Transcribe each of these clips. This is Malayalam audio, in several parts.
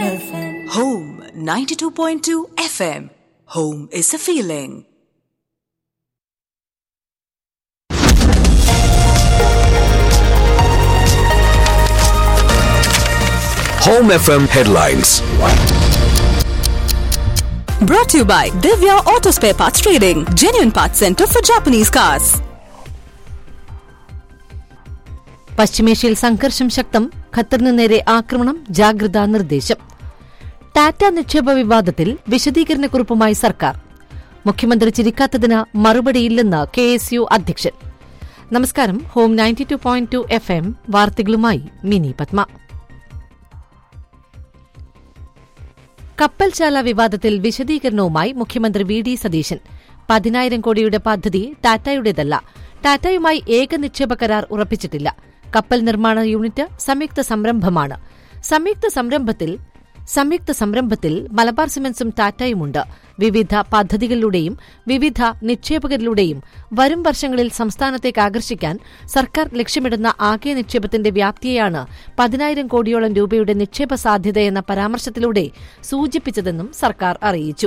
FM. Home 92.2 FM. Home is a feeling. Home FM headlines. Brought to you by Divya Auto Spare Parts Trading, genuine parts center for Japanese cars. പശ്ചിമേഷ്യയിൽ സംഘർഷം ശക്തം ഖത്തറിന് നേരെ ആക്രമണം ജാഗ്രതാ നിർദ്ദേശം ടാറ്റ നിക്ഷേപ വിവാദത്തിൽ വിശദീകരണക്കുറിപ്പുമായി സർക്കാർ മുഖ്യമന്ത്രി ചിരിക്കാത്തതിന് മറുപടിയില്ലെന്ന് കെ എസ് യു അധ്യക്ഷൻ നമസ്കാരം home ninety two point two F M വാർത്തകളുമായി മിനി പത്മ കപ്പൽശാല വിവാദത്തിൽ വിശദീകരണവുമായി മുഖ്യമന്ത്രി വി ഡി സതീശൻ പതിനായിരം കോടിയുടെ പദ്ധതി ടാറ്റയുടേതല്ല ടാറ്റയുമായി ഏക നിക്ഷേപ കരാർ ഉറപ്പിച്ചിട്ടില്ല കപ്പൽ നിർമ്മാണ യൂണിറ്റ് സംയുക്ത സംരംഭമാണ് സംയുക്ത സംരംഭത്തിൽ സംയുക്ത സംരംഭത്തിൽ മലബാർ സിമന്റ്സും ടാറ്റയുമുണ്ട് വിവിധ പദ്ധതികളിലൂടെയും വിവിധ നിക്ഷേപകരിലൂടെയും വരും വർഷങ്ങളിൽ സംസ്ഥാനത്തേക്ക് ആകർഷിക്കാൻ സർക്കാർ ലക്ഷ്യമിടുന്ന ആകെ നിക്ഷേപത്തിന്റെ വ്യാപ്തിയെയാണ് പതിനായിരം കോടിയോളം രൂപയുടെ നിക്ഷേപ സാധ്യതയെന്ന പരാമർശത്തിലൂടെ സൂചിപ്പിച്ചതെന്നും സർക്കാർ അറിയിച്ചു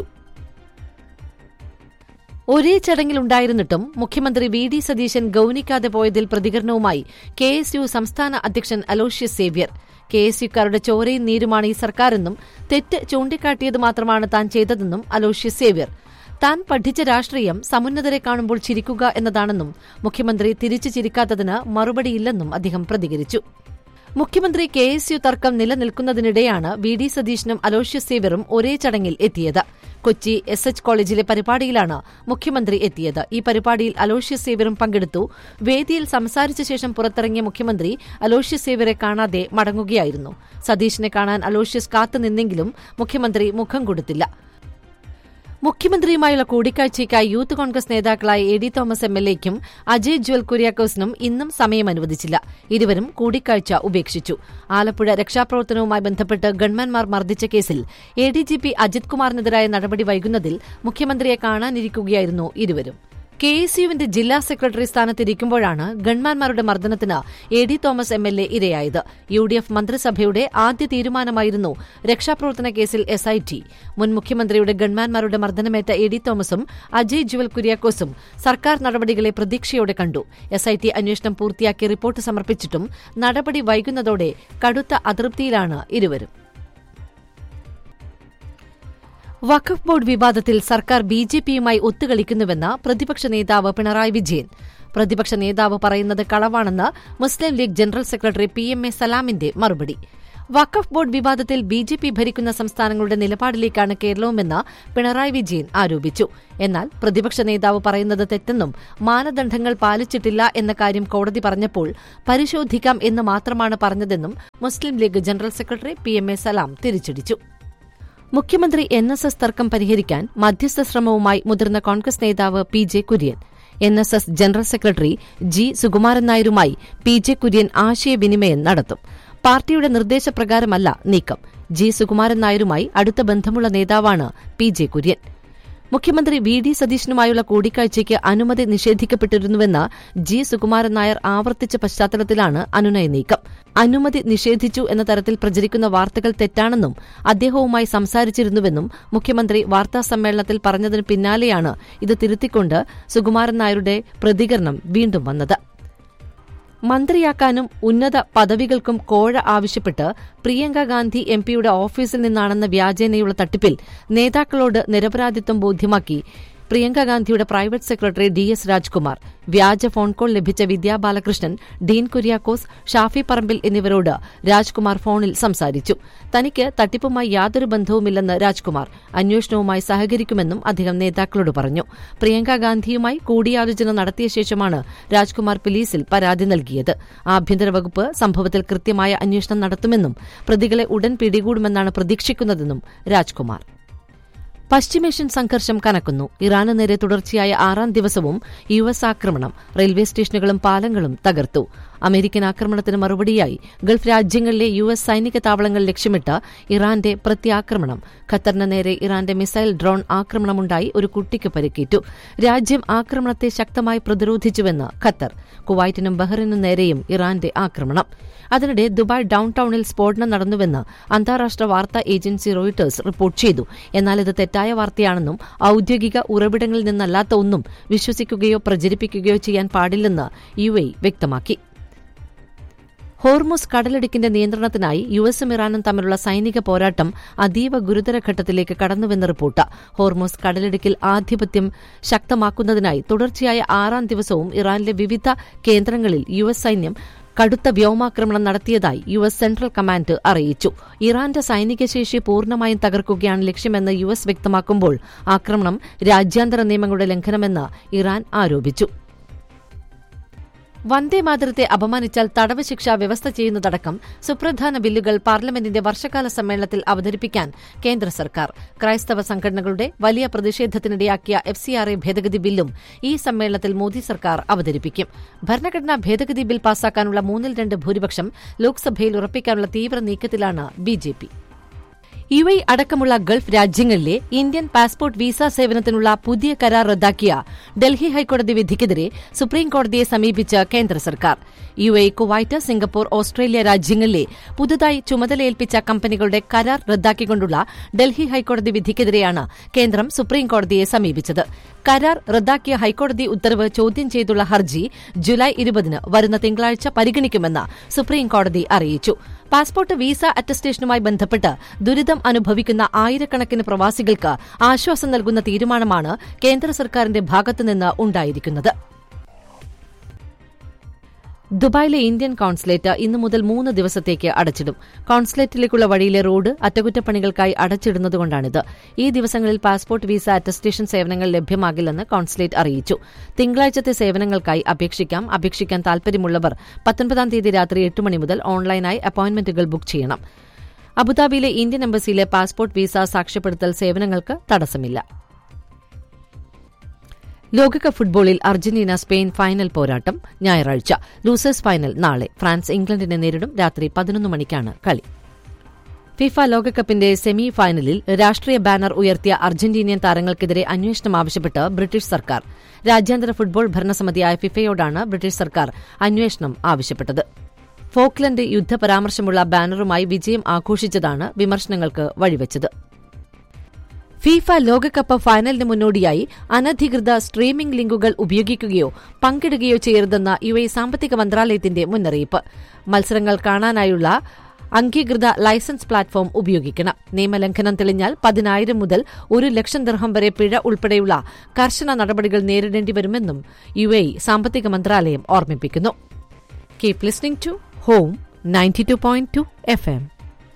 ഒരേ ചടങ്ങിലുണ്ടായിരുന്നിട്ടും മുഖ്യമന്ത്രി വി ഡി സതീശൻ ഗൌനിക്കാതെ പോയതിൽ പ്രതികരണവുമായി കെ എസ് യു സംസ്ഥാന അധ്യക്ഷൻ അലോഷ്യസ് സേവ്യർ കെ എസ് യുക്കാരുടെ ചോരയും നീരുമാണ് ഈ സർക്കാരെന്നും തെറ്റ് ചൂണ്ടിക്കാട്ടിയത് മാത്രമാണ് താൻ ചെയ്തതെന്നും അലോഷ്യസ് സേവ്യർ താൻ പഠിച്ച രാഷ്ട്രീയം സമുന്നതരെ കാണുമ്പോൾ ചിരിക്കുക എന്നതാണെന്നും മുഖ്യമന്ത്രി തിരിച്ചു ചിരിക്കാത്തതിന് മറുപടിയില്ലെന്നും അദ്ദേഹം പ്രതികരിച്ചു മുഖ്യമന്ത്രി കെ എസ് യു തർക്കം നിലനിൽക്കുന്നതിനിടെയാണ് വി ഡി സതീശനും അലോഷ്യസ് സേവ്യറും ഒരേ ചടങ്ങിൽ എത്തിയത് കൊച്ചി എസ് എച്ച് കോളേജിലെ പരിപാടിയിലാണ് മുഖ്യമന്ത്രി എത്തിയത് ഈ പരിപാടിയിൽ അലോഷ്യസ് സേവ്യറും പങ്കെടുത്തു വേദിയിൽ സംസാരിച്ച ശേഷം പുറത്തിറങ്ങിയ മുഖ്യമന്ത്രി അലോഷ്യസ് സേവ്യറെ കാണാതെ മടങ്ങുകയായിരുന്നു സതീശനെ കാണാൻ അലോഷ്യസ് കാത്തുനിന്നെങ്കിലും മുഖ്യമന്ത്രി മുഖം കൊടുത്തില്ല മുഖ്യമന്ത്രിയുമായുള്ള കൂടിക്കാഴ്ചയ്ക്കായി യൂത്ത് കോൺഗ്രസ് നേതാക്കളായ A D Thomas M L എക്കും അജയ് ജ്വൽ കുര്യാക്കോസിനും ഇന്നും സമയം അനുവദിച്ചില്ല ഇരുവരും കൂടിക്കാഴ്ച ഉപേക്ഷിച്ചു ആലപ്പുഴ രക്ഷാപ്രവർത്തനവുമായി ബന്ധപ്പെട്ട് ഗൺമാൻമാർ മർദ്ദിച്ച കേസിൽ A D G P Ajith കുമാറിനെതിരായ നടപടി വൈകുന്നതിൽ മുഖ്യമന്ത്രിയെ കാണാനിരിക്കുകയായിരുന്നു ഇരുവരും കെ എസ് യുവിന്റെ ജില്ലാ സെക്രട്ടറി സ്ഥാനത്തിരിക്കുമ്പോഴാണ് ഗൺമാൻമാരുടെ മർദ്ദനത്തിന് A D Thomas M L A ഇരയായത് യു ഡി എഫ് മന്ത്രിസഭയുടെ ആദ്യ തീരുമാനമായിരുന്നു രക്ഷാപ്രവർത്തന കേസിൽ എസ് ഐ ടി മുൻ മുഖ്യമന്ത്രിയുടെ ഗൺമാൻമാരുടെ മർദ്ദനമേറ്റ എ ഡി തോമസും അജയ് ജുവൽ കുര്യാക്കോസും സർക്കാർ നടപടികളെ പ്രതീക്ഷയോടെ കണ്ടു എസ് ഐ ടി അന്വേഷണം പൂർത്തിയാക്കി റിപ്പോർട്ട് സമർപ്പിച്ചിട്ടും നടപടി വൈകുന്നതോടെ കടുത്ത അതൃപ്തിയിലാണ് ഇരുവരും വഖഫ് ബോർഡ് വിവാദത്തിൽ സർക്കാർ ബി ജെ പിയുമായി ഒത്തുകളിക്കുന്നുവെന്ന് പ്രതിപക്ഷ നേതാവ് പിണറായി വിജയൻ പ്രതിപക്ഷ നേതാവ് പറയുന്നത് കളവാണെന്ന് Muslim League general secretary P M A സലാമിന്റെ മറുപടി വഖഫ് ബോർഡ് വിവാദത്തിൽ ബി ജെ പി ഭരിക്കുന്ന സംസ്ഥാനങ്ങളുടെ നിലപാടിലേക്കാണ് കേരളവുമെന്ന് പിണറായി വിജയൻ ആരോപിച്ചു എന്നാൽ പ്രതിപക്ഷ നേതാവ് പറയുന്നത് തെറ്റെന്നും മാനദണ്ഡങ്ങൾ പാലിച്ചിട്ടില്ല എന്ന കാര്യം കോടതി പറഞ്ഞപ്പോൾ പരിശോധിക്കാം എന്ന് മാത്രമാണ് പറഞ്ഞതെന്നും Muslim League general secretary P M A Salam തിരിച്ചടിച്ചു മുഖ്യമന്ത്രി എൻ എസ് എസ് തർക്കം പരിഹരിക്കാൻ മധ്യസ്ഥ ശ്രമവുമായി മുതിർന്ന കോൺഗ്രസ് നേതാവ് P J Kurien N S S general secretary G Sukumaran നായരുമായി പി ജെ കുര്യൻ ആശയവിനിമയം നടത്തും പാർട്ടിയുടെ നിർദ്ദേശപ്രകാരമല്ല നീക്കം ജി സുകുമാരൻ നായരുമായി അടുത്ത ബന്ധമുള്ള നേതാവാണ് പി ജെ കുര്യൻ മുഖ്യമന്ത്രി വി ഡി സതീശനുമായുള്ള കൂടിക്കാഴ്ചയ്ക്ക് അനുമതി നിഷേധിക്കപ്പെട്ടിരുന്നുവെന്ന് ജി സുകുമാരൻ നായർ ആവർത്തിച്ച പശ്ചാത്തലത്തിലാണ് അനുനയ നീക്കം അനുമതി നിഷേധിച്ചു എന്ന തരത്തിൽ പ്രചരിക്കുന്ന വാർത്തകൾ തെറ്റാണെന്നും അദ്ദേഹവുമായി സംസാരിച്ചിരുന്നുവെന്നും മുഖ്യമന്ത്രി വാർത്താസമ്മേളനത്തിൽ പറഞ്ഞതിന് പിന്നാലെയാണ് ഇത് തിരുത്തിക്കൊണ്ട് സുകുമാരൻ നായരുടെ പ്രതികരണം വീണ്ടും വന്നത് മന്ത്രിയാക്കാനും ഉന്നത പദവികൾക്കും കോഴ ആവശ്യപ്പെട്ട് പ്രിയങ്ക ഗാന്ധി എംപിയുടെ ഓഫീസിൽ നിന്നാണെന്ന വ്യാജേനയുള്ള തട്ടിപ്പിൽ നേതാക്കളോട് നിരപരാധിത്വം ബോധ്യമാക്കി പ്രിയങ്ക ഗാന്ധിയുടെ private secretary D S Rajkumar വ്യാജ ഫോൺ കോൾ ലഭിച്ച വിദ്യാ ബാലകൃഷ്ണൻ ഡീൻ കുര്യാക്കോസ് ഷാഫി പറമ്പിൽ എന്നിവരോട് രാജ്കുമാർ ഫോണിൽ സംസാരിച്ചു തനിക്ക് തട്ടിപ്പുമായി യാതൊരു ബന്ധവുമില്ലെന്ന് രാജ്കുമാർ അന്വേഷണവുമായി സഹകരിക്കുമെന്നും അദ്ദേഹം നേതാക്കളോട് പറഞ്ഞു പ്രിയങ്ക ഗാന്ധിയുമായി കൂടിയാലോചന നടത്തിയ ശേഷമാണ് രാജ്കുമാർ പോലീസിൽ പരാതി നൽകിയത് ആഭ്യന്തര വകുപ്പ് സംഭവത്തിൽ കൃത്യമായ അന്വേഷണം നടത്തുമെന്നും പ്രതികളെ ഉടൻ പിടികൂടുമെന്നാണ് പ്രതീക്ഷിക്കുന്നതെന്നും രാജ്കുമാർ പശ്ചിമേഷ്യൻ സംഘർഷം കനക്കുന്നു ഇറാന് നേരെ തുടർച്ചയായ ആറാം ദിവസവും യു എസ് ആക്രമണം റെയിൽവേ സ്റ്റേഷനുകളും പാലങ്ങളും തകർത്തു അമേരിക്കൻ ആക്രമണത്തിന് മറുപടിയായി ഗൾഫ് രാജ്യങ്ങളിലെ യു എസ് സൈനിക താവളങ്ങൾ ലക്ഷ്യമിട്ട് ഇറാന്റെ പ്രത്യാക്രമണം ഖത്തറിന് നേരെ ഇറാന്റെ മിസൈൽ ഡ്രോൺ ആക്രമണമുണ്ടായി ഒരു കുട്ടിക്ക് പരിക്കേറ്റു രാജ്യം ആക്രമണത്തെ ശക്തമായി പ്രതിരോധിച്ചുവെന്ന് ഖത്തർ കുവൈറ്റിനും ബഹ്റിനും നേരെയും ഇറാന്റെ ആക്രമണം അതിനിടെ ദുബായ് ഡൌൺ ടൌണിൽ സ്ഫോടനം നടന്നുവെന്ന് അന്താരാഷ്ട്ര വാർത്താ ഏജൻസി റോയിട്ടേഴ്സ് റിപ്പോർട്ട് ചെയ്തു എന്നാൽ ഇത് തെറ്റായ വാർത്തയാണെന്നും ഔദ്യോഗിക ഉറവിടങ്ങളിൽ നിന്നല്ലാത്ത ഒന്നും വിശ്വസിക്കുകയോ പ്രചരിപ്പിക്കുകയോ ചെയ്യാൻ പാടില്ലെന്ന് യു എ വ്യക്തമാക്കി ഹോർമുസ് കടലിടുക്കിന്റെ നിയന്ത്രണത്തിനായി യു എസും ഇറാനും തമ്മിലുള്ള സൈനിക പോരാട്ടം അതീവ ഗുരുതര ഘട്ടത്തിലേക്ക് കടന്നുവെന്ന് റിപ്പോർട്ട് ഹോർമുസ് കടലിടുക്കിൽ ആധിപത്യം ശക്തമാക്കുന്നതിനായി തുടർച്ചയായ ആറാം ദിവസവും ഇറാനിലെ വിവിധ കേന്ദ്രങ്ങളിൽ യു എസ് സൈന്യം കടുത്ത വ്യോമാക്രമണം നടത്തിയതായി യു എസ് സെൻട്രൽ കമാൻഡ് അറിയിച്ചു ഇറാന്റെ സൈനിക ശേഷി പൂർണ്ണമായും തകർക്കുകയാണ് ലക്ഷ്യമെന്ന് യു എസ് വ്യക്തമാക്കുമ്പോൾ ആക്രമണം രാജ്യാന്തര നിയമങ്ങളുടെ ലംഘനമെന്ന് ഇറാൻ ആരോപിച്ചു വന്ദേമാതരത്തെ അപമാനിച്ചാൽ തടവ് ശിക്ഷ വ്യവസ്ഥ ചെയ്യുന്നതടക്കം സുപ്രധാന ബില്ലുകൾ പാർലമെന്റിന്റെ വർഷകാല സമ്മേളനത്തിൽ അവതരിപ്പിക്കാൻ കേന്ദ്ര സർക്കാർ ക്രൈസ്തവ സംഘടനകളുടെ വലിയ പ്രതിഷേധത്തിനിടയാക്കിയ എഫ് സി ആർ എ ഭേദഗതി ബില്ലും ഈ സമ്മേളനത്തിൽ മോദി സർക്കാർ അവതരിപ്പിക്കും ഭരണഘടനാ ഭേദഗതി ബിൽ പാസാക്കാനുള്ള മൂന്നിൽ രണ്ട് ഭൂരിപക്ഷം ലോക്സഭയിൽ ഉറപ്പിക്കാനുള്ള തീവ്ര നീക്കത്തിലാണ് ബിജെപി യു എ അടക്കമുള്ള ഗൾഫ് രാജ്യങ്ങളിലെ ഇന്ത്യൻ പാസ്പോർട്ട് വിസ സേവനത്തിനുള്ള പുതിയ കരാർ റദ്ദാക്കിയ ഡൽഹി ഹൈക്കോടതി വിധിക്കെതിരെ സുപ്രീംകോടതിയെ സമീപിച്ച കേന്ദ്ര സർക്കാർ U A Kuwait Singapore Australia രാജ്യങ്ങളിലെ പുതുതായി ചുമതലയേൽപ്പിച്ച കമ്പനികളുടെ കരാർ റദ്ദാക്കിക്കൊണ്ടുള്ള ഡൽഹി ഹൈക്കോടതി വിധിക്കെതിരെയാണ് കേന്ദ്രം സുപ്രീംകോടതിയെ സമീപിച്ചത് കരാർ റദ്ദാക്കിയ ഹൈക്കോടതി ഉത്തരവ് ചോദ്യം ചെയ്തുള്ള ഹർജി ജൂലൈ ഇരുപതിന് വരുന്ന തിങ്കളാഴ്ച പരിഗണിക്കുമെന്ന് സുപ്രീംകോടതി അറിയിച്ചു പാസ്പോർട്ട് വിസ അറ്റസ്റ്റേഷനുമായി ബന്ധപ്പെട്ട് ദുരിതം അനുഭവിക്കുന്ന ആയിരക്കണക്കിന് പ്രവാസികൾക്ക് ആശ്വാസം നൽകുന്ന തീരുമാനമാണ് കേന്ദ്ര സർക്കാരിന്റെ ഭാഗത്തുനിന്ന് ഉണ്ടായിരിക്കുന്നത് ദുബായിലെ ഇന്ത്യൻ കോൺസുലേറ്റ് ഇന്നു മുതൽ മൂന്ന് ദിവസത്തേക്ക് അടച്ചിടും കോൺസുലേറ്റിലേക്കുള്ള വഴിയിലെ റോഡ് അറ്റകുറ്റപ്പണികൾക്കായി അടച്ചിടുന്നതുകൊണ്ടാണിത് ഈ ദിവസങ്ങളിൽ പാസ്പോർട്ട് വിസ അറ്റസ്റ്റേഷൻ സേവനങ്ങൾ ലഭ്യമാകില്ലെന്ന് കോൺസുലേറ്റ് അറിയിച്ചു തിങ്കളാഴ്ചത്തെ സേവനങ്ങൾക്കായി അപേക്ഷിക്കാം അപേക്ഷിക്കാൻ താൽപര്യമുള്ളവർ പത്തൊൻപതാം തീയതി രാത്രി എട്ട് മണി മുതൽ ഓൺലൈനായി അപ്പോയിന്റ്മെന്റുകൾ ബുക്ക് ചെയ്യണം അബുദാബിയിലെ ഇന്ത്യൻ എംബസിയിലെ പാസ്പോർട്ട് വിസ സാക്ഷ്യപ്പെടുത്തൽ സേവനങ്ങൾക്ക് തടസ്സമില്ല ലോകകപ്പ് ഫുട്ബോളിൽ അർജന്റീന സ്പെയിൻ ഫൈനൽ പോരാട്ടം ഞായറാഴ്ച ലൂസേഴ്സ് ഫൈനൽ നാളെ ഫ്രാൻസ് ഇംഗ്ലണ്ടിനെ നേരിടും രാത്രി പതിനൊന്ന് മണിക്കാണ് കളി ഫിഫ ലോകകപ്പിന്റെ സെമി ഫൈനലിൽ രാഷ്ട്രീയ ബാനർ ഉയർത്തിയ അർജന്റീനിയൻ താരങ്ങൾക്കെതിരെ അന്വേഷണം ആവശ്യപ്പെട്ട് ബ്രിട്ടീഷ് സർക്കാർ രാജ്യാന്തര ഫുട്ബോൾ ഭരണസമിതിയായ ഫിഫയോടാണ് ബ്രിട്ടീഷ് സർക്കാർ അന്വേഷണം ആവശ്യപ്പെട്ടത് ഫോക്ലൻഡ് യുദ്ധ പരാമർശമുള്ള ബാനറുമായി വിജയം ആഘോഷിച്ചതാണ് വിമർശനങ്ങൾക്ക് വഴിവെച്ചത് ഫിഫ ലോകകപ്പ് ഫൈനലിന് മുന്നോടിയായി അനധികൃത സ്ട്രീമിംഗ് ലിങ്കുകൾ ഉപയോഗിക്കുകയോ പങ്കിടുകയോ ചെയ്യരുതെന്ന യു എ സാമ്പത്തിക മന്ത്രാലയത്തിന്റെ മുന്നറിയിപ്പ് മത്സരങ്ങൾ കാണാനായുള്ള അംഗീകൃത ലൈസൻസ് പ്ലാറ്റ്ഫോം ഉപയോഗിക്കണം നിയമലംഘനം തെളിഞ്ഞാൽ പതിനായിരം മുതൽ ഒരു ലക്ഷം ദർഹം വരെ പിഴ ഉൾപ്പെടെയുള്ള കർശന നടപടികൾ നേരിടേണ്ടി വരുമെന്നും യു എ സാമ്പത്തിക മന്ത്രാലയം ഓർമ്മിപ്പിക്കുന്നു keep listening to home ninety two point two F M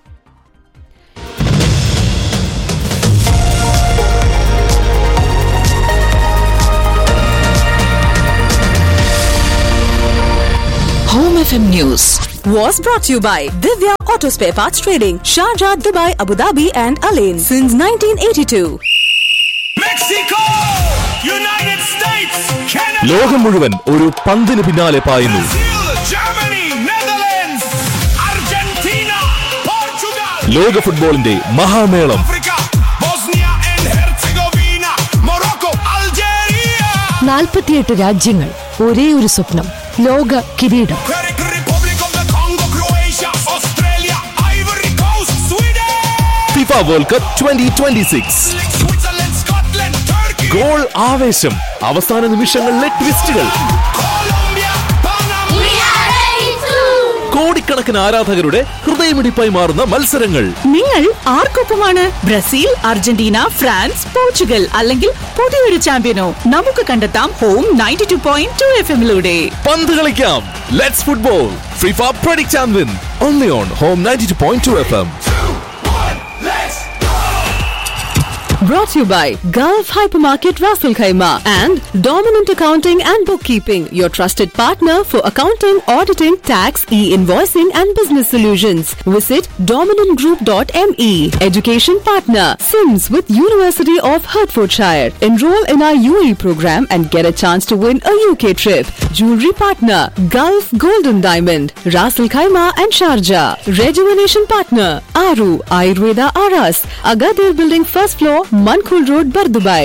Home FM News was brought to you by Divya Auto Spare Parts Trading, Sharjah, Dubai, Abu Dhabi, and Alain since 1982. Mexico! United States, Canada, ലോകം മുഴുവൻ ഒരു പന്തിന് പിന്നാലെ പായുന്നു Brazil, Germany, Netherlands, Argentina, Portugal, ലോക ഫുട്ബോളിന്റെ മഹാമേളം Africa, Bosnia and Herzegovina, Morocco, Algeria, നാൽപ്പത്തിയെട്ട് രാജ്യങ്ങൾ ഒരേ ഒരു സ്വപ്നം ലോക കിരീടം Czech Republic of the Congo, Croatia, Australia, Ivory Coast, Sweden, FIFA world cup twenty twenty six Switzerland, Scotland, Turkey, goal ആവേശം അവസാന നിമിഷങ്ങളിലെ ട്വിസ്റ്റുകൾ Colombia, Panama, കോടിക്കണക്കിന് ആരാധകരുടെ ഹൃദയമിടിപ്പായി മാറുന്ന മത്സരങ്ങൾ നിങ്ങൾ ആർക്കൊപ്പമാണ് ബ്രസീൽ അർജന്റീന ഫ്രാൻസ് പോർച്ചുഗൽ അല്ലെങ്കിൽ പുതിയൊരു ചാമ്പ്യനോ നമുക്ക് കണ്ടെത്താം home ninety two point two F എമ്മിലൂടെ പന്ത് കളിക്കാം let's football FIFA predict and win only on home ninety two point two F M Brought to you by Gulf Hypermarket Raffle Khaima and Dominant Accounting and Bookkeeping, your trusted partner for accounting, auditing, tax, e-invoicing and business solutions. Visit dominantgroup.me. Education partner, Sims with University of Hertfordshire. Enroll in our UAE program and get a chance to win a UK trip. Jewelry partner, Gulf Golden Diamond, Raffle Khaima and Sharjah. Rejuvenation partner, Aru Ayurveda Aras, Agadir Building first floor, Mankul Road, Bardubai.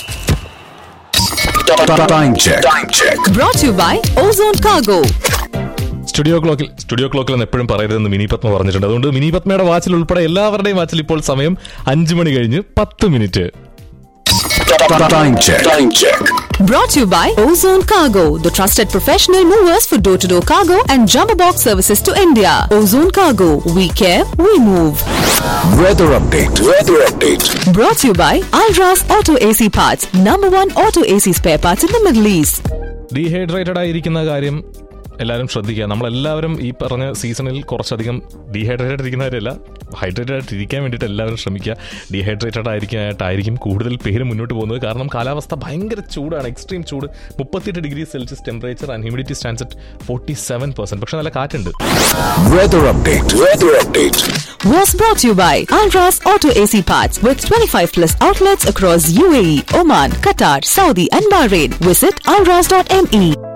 Time check. Time check. Brought to you by Ozone Cargo. Studio ക്ലോക്കിൽ സ്റ്റുഡിയോ ക്ലോക്കിൽ എന്ന് എപ്പോഴും പറയരുതെന്ന് മിനി പത്മ പറഞ്ഞിട്ടുണ്ട് അതുകൊണ്ട് മിനി പത്മയുടെ വാച്ചിൽ ഉൾപ്പെടെ എല്ലാവരുടെയും വാച്ചിൽ ഇപ്പോൾ സമയം അഞ്ചു മണി കഴിഞ്ഞ് പത്ത് minute Time check. Time check. Brought to you by Ozone Cargo, the trusted professional movers for door to door cargo and jumbo box services to India. Ozone Cargo, we care, we move. Weather update. Weather update. Brought to you by Alras Auto AC Parts, number one auto AC spare parts in the Middle East. Dehydrated ആയിരിക്കുന്ന കാര്യം എല്ലാവരും ശ്രദ്ധിക്കുക നമ്മളെല്ലാവരും ഈ പറഞ്ഞ സീസണിൽ കുറച്ചധികം ഡീഹൈഡ്രേറ്റഡ് ഇരിക്കുന്നവരല്ല ഹൈഡ്രേറ്റഡ് ആയിട്ട് ഇരിക്കാൻ വേണ്ടിയിട്ട് എല്ലാവരും ശ്രമിക്കുക ഡീഹൈഡ്രേറ്റഡ് ആയിരിക്കാനായിട്ടായിരിക്കും കൂടുതൽ പേര് മുന്നോട്ട് പോകുന്നത് കാരണം കാലാവസ്ഥ ഭയങ്കര ചൂടാണ് എക്സ്ട്രീം ചൂട് മുപ്പത്തിയെട്ട് degree Celsius temperature and humidity stands at forty seven percent പക്ഷേ നല്ല കാറ്റുണ്ട് Weather update. Weather update. Was brought to you by Alras Auto AC Parts with 25 plus outlets across UAE, Oman, Qatar, Saudi, and Bahrain. Visit alras.me.